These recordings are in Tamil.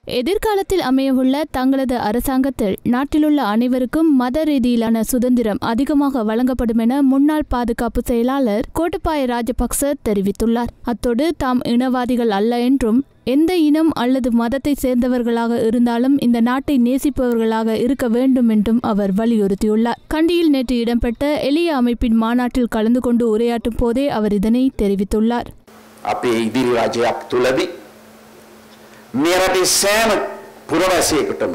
எதிர்காலத்தில் அமையவுள்ள தங்களது அரசாங்கத்தில் நாட்டிலுள்ள அனைவருக்கும் மத ரீதியிலான சுதந்திரம் அதிகமாக வழங்கப்படும் என முன்னாள் பாதுகாப்பு செயலாளர் கோட்டபாய ராஜபக்ச தெரிவித்துள்ளார் அத்தோடு தாம் இனவாதிகள் அல்ல என்றும் எந்த இனம் அல்லது மதத்தை சேர்ந்தவர்களாக இருந்தாலும் இந்த நாட்டை நேசிப்பவர்களாக இருக்க வேண்டும் என்றும் அவர் வலியுறுத்தியுள்ளார் கண்டியில் நேற்று இடம்பெற்ற எளிய அமைப்பின் மாநாட்டில் கலந்து கொண்டு உரையாற்றும் போதே அவர் இதனை தெரிவித்துள்ளார் අපේ ඉදිරි රජයක් තුළදී මේ රටේ සෑම පුරවැසියෙකුටම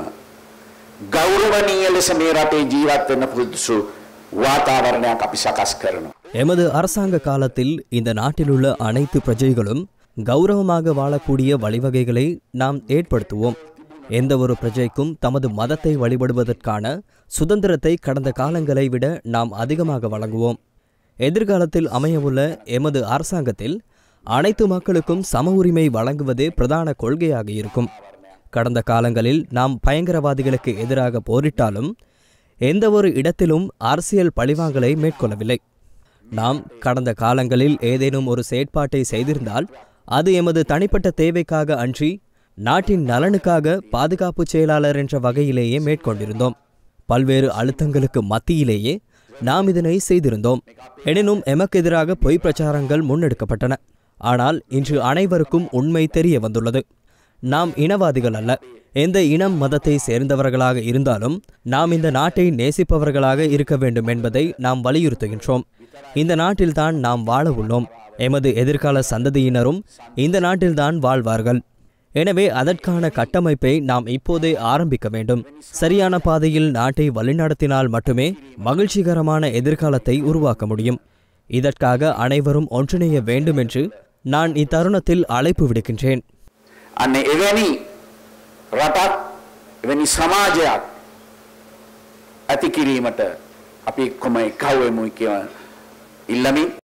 ගෞරවනීය ලෙස මේ රටේ ජීවත් වෙන්න පුරුදුසු වාතාවරණයක් අපි සකස් කරනවා. எமது அரசாங்க காலத்தில் இந்த நாட்டிலுள்ள அனைத்து பிரஜைகளும் கௌரவமாக வாழக்கூடிய வழிவகைகளை நாம் ஏற்படுத்துவோம் எந்த ஒரு பிரஜைக்கும் தமது மதத்தை வழிபடுவதற்கான சுதந்திரத்தை கடந்த காலங்களை விட நாம் அதிகமாக வழங்குவோம் எதிர்காலத்தில் அமையவுள்ள எமது அரசாங்கத்தில் அனைத்து மக்களுக்கும் சம உரிமை வழங்குவதே பிரதான கொள்கையாக இருக்கும் கடந்த காலங்களில் நாம் பயங்கரவாதிகளுக்கு எதிராக போரிட்டாலும் எந்த ஒரு இடத்திலும் அரசியல் பழிவாங்கலை மேற்கொள்ளவில்லை நாம் கடந்த காலங்களில் ஏதேனும் ஒரு செயற்பாட்டை செய்திருந்தால் அது எமது தனிப்பட்ட தேவைக்காக அன்றி நாட்டின் நலனுக்காக பாதுகாப்பு செயலாளர் என்ற வகையிலேயே மேற்கொண்டிருந்தோம் பல்வேறு அழுத்தங்களுக்கு மத்தியிலேயே நாம் இதனை செய்திருந்தோம் எனினும் எமக்கு எதிராக பொய் பிரச்சாரங்கள் முன்னெடுக்கப்பட்டன ஆனால் இன்று அனைவருக்கும் உண்மை தெரிய வந்துள்ளது நாம் இனவாதிகள் அல்ல எந்த இனம் மதத்தை சேர்ந்தவர்களாக இருந்தாலும் நாம் இந்த நாட்டை நேசிப்பவர்களாக இருக்க வேண்டும் என்பதை நாம் வலியுறுத்துகின்றோம் இந்த நாட்டில்தான் நாம் வாழ உள்ளோம் எமது எதிர்கால சந்ததியினரும் இந்த நாட்டில்தான் வாழ்வார்கள் எனவே அதற்கான கட்டமைப்பை நாம் இப்போதே ஆரம்பிக்க வேண்டும் சரியான பாதையில் நாட்டை வழிநடத்தினால் மட்டுமே மகிழ்ச்சிகரமான எதிர்காலத்தை உருவாக்க முடியும் இதற்காக அனைவரும் ஒன்றிணைய வேண்டும் என்று நான் இத்தருணத்தில் அழைப்பு விடுக்கின்றேன் අන්න එවැනි රටක් එවැනි සමාජයක් ඇති කිරීමට අපි කොම එකව්වෙමුයි කියව ඉල්ලමින්